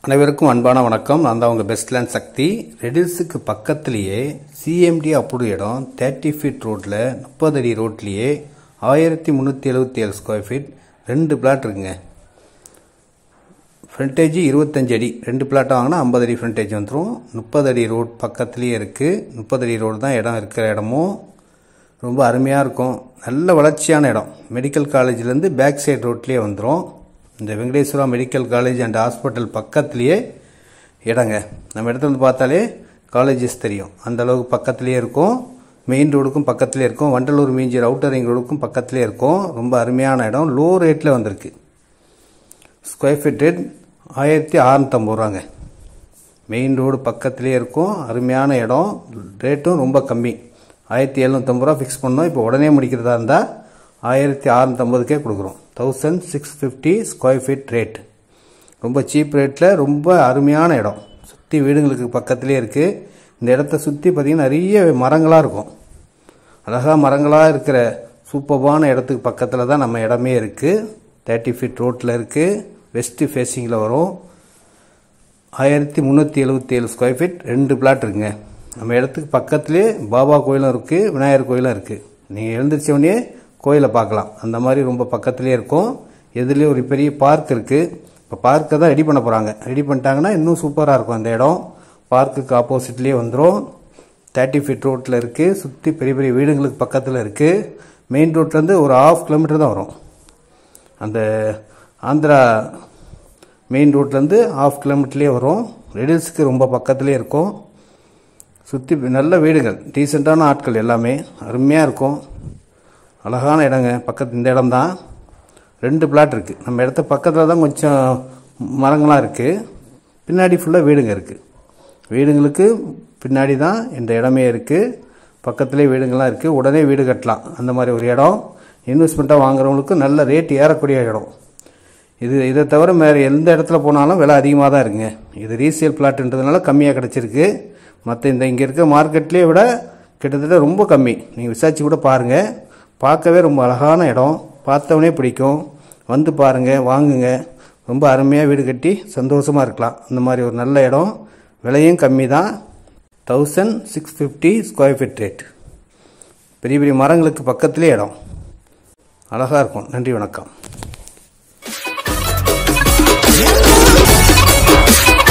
அனைவருக்கும் அன்பான வணக்கம் நான் தான் உங்கள் பெஸ்ட்லேண்ட் சக்தி ரெடில்ஸுக்கு பக்கத்துலேயே சிஎம்டி அப்ரூவ் இடம் தேர்ட்டி ஃபீட் ரோட்டில் முப்பது அடி ரோட்லேயே ஆயிரத்தி முந்நூற்றி எழுபத்தி ஏழு ஸ்கொயர் ஃபீட் ரெண்டு பிளாட் இருக்குங்க ஃப்ரண்டேஜ் இருபத்தஞ்சு அடி ரெண்டு பிளாட் வாங்கினா ஐம்பது அடி ஃப்ரண்டேஜ் வந்துடும் முப்பது அடி ரோட் பக்கத்துலேயே இருக்குது முப்பது அடி ரோடு தான் இடம் இருக்கிற இடமும் ரொம்ப அருமையாக இருக்கும் நல்ல வளர்ச்சியான இடம் மெடிக்கல் காலேஜ்லேருந்து பேக் சைடு ரோட்லேயே வந்துடும் இந்த Venkateswara medical college and hospital பக்கத்துலேயே இடங்க நம்ம இடத்துல வந்து பார்த்தாலே காலேஜஸ் தெரியும் அந்த அளவுக்கு பக்கத்துலேயே இருக்கும் மெயின் ரோடுக்கும் பக்கத்துலேயே இருக்கும் வண்டலூர் மீஞ்சி அவுட்டர் ரிங் ரோடுக்கும் பக்கத்துலேயே இருக்கும் ரொம்ப அருமையான இடம் லோ ரேட்டில் வந்திருக்கு ஸ்கொயர் ஃபீட் ரேட் ஆயிரத்தி அறநூற்றம்பது ரூபாங்க மெயின் ரோடு பக்கத்துலேயே இருக்கும் அருமையான இடம் ரேட்டும் ரொம்ப கம்மி ஆயிரத்தி எழுநூற்றம்பது ரூபா ஃபிக்ஸ் பண்ணோம் இப்போ உடனே முடிக்கிறதா இருந்தால் ஆயிரத்தி அறநூற்றம்பதுக்கே கொடுக்குறோம் thousand six fifty square feet rate ரொம்ப சீப் ரேட்டில் ரொம்ப அருமையான இடம் சுற்றி வீடுங்களுக்கு பக்கத்துலேயே இருக்குது இந்த இடத்த சுற்றி பார்த்திங்கன்னா நிறைய மரங்களாக இருக்கும் அழகாக மரங்களாக இருக்கிற சூப்பர்பான இடத்துக்கு பக்கத்தில் தான் நம்ம இடமே இருக்குது தேர்ட்டி ஃபீட் ரோட்டில் இருக்குது வெஸ்ட்டு ஃபேஸிங்கில் வரும் ஆயிரத்தி முந்நூற்றி எழுபத்தி ஏழு ஸ்கொயர் ஃபீட் ரெண்டு பிளாட் இருக்குங்க நம்ம இடத்துக்கு பக்கத்துலேயே பாபா கோயிலும் இருக்குது விநாயகர் கோயிலும் இருக்குது நீங்கள் எழுந்திரிச்சவொடனே கோயிலை பார்க்கலாம் அந்த மாதிரி ரொம்ப பக்கத்துலேயே இருக்கும் எதுலேயே ஒரு பெரிய பார்க் இருக்குது இப்போ பார்க்கை தான் ரெடி பண்ண போகிறாங்க ரெடி பண்ணிட்டாங்கன்னா இன்னும் சூப்பராக இருக்கும் அந்த இடம் பார்க்குக்கு ஆப்போசிட்லேயே வந்துடும் தேர்ட்டி ஃபீட் ரோட்டில் இருக்குது சுற்றி பெரிய பெரிய வீடுங்களுக்கு பக்கத்தில் இருக்குது மெயின் ரோட்லேருந்து ஒரு ஆஃப் கிலோமீட்டர் தான் வரும் அந்த ஆந்திரா மெயின் ரோட்லேருந்து ஆஃப் கிலோமீட்டர்லேயே வரும் ரெடில்ஸுக்கு ரொம்ப பக்கத்துலேயே இருக்கும் சுற்றி நல்ல வீடுகள் டீசெண்டான ஆட்கள் எல்லாமே அருமையாக இருக்கும் அழகான இடங்க பக்கத்து இந்த இடம் தான் ரெண்டு பிளாட் இருக்குது நம்ம இடத்த பக்கத்தில் தான் கொஞ்சம் மரங்களாக இருக்குது பின்னாடி ஃபுல்லாக வீடுங்க இருக்குது வீடுங்களுக்கு பின்னாடி தான் இந்த இடமே இருக்குது பக்கத்துலேயே வீடுங்கள்லாம் இருக்குது உடனே வீடு கட்டலாம் அந்த மாதிரி ஒரு இடம் இன்வெஸ்ட்மெண்ட்டாக வாங்குறவங்களுக்கு நல்ல ரேட் ஏறக்கூடிய இடம் இது இதை தவிர வேறு எந்த இடத்துல போனாலும் விலை அதிகமாக தான் இருக்குங்க இது ரீசேல் பிளாட்ன்றதுனால கம்மியாக கிடச்சிருக்கு மற்ற இந்த இங்கே இருக்க மார்க்கெட்லேயே விட கிட்டத்தட்ட ரொம்ப கம்மி நீங்கள் விசாரிச்சு கூட பாருங்கள் பார்க்கவே ரொம்ப அழகான இடம் பார்த்தவொடனே பிடிக்கும் வந்து பாருங்கள் வாங்குங்க ரொம்ப அருமையாக வீடு கட்டி சந்தோஷமாக இருக்கலாம் அந்த மாதிரி ஒரு நல்ல இடம் விலையும் கம்மி தான் thousand six fifty square feet rate பெரிய பெரிய மரங்களுக்கு பக்கத்துலேயே இடம் அழகாக இருக்கும் நன்றி வணக்கம்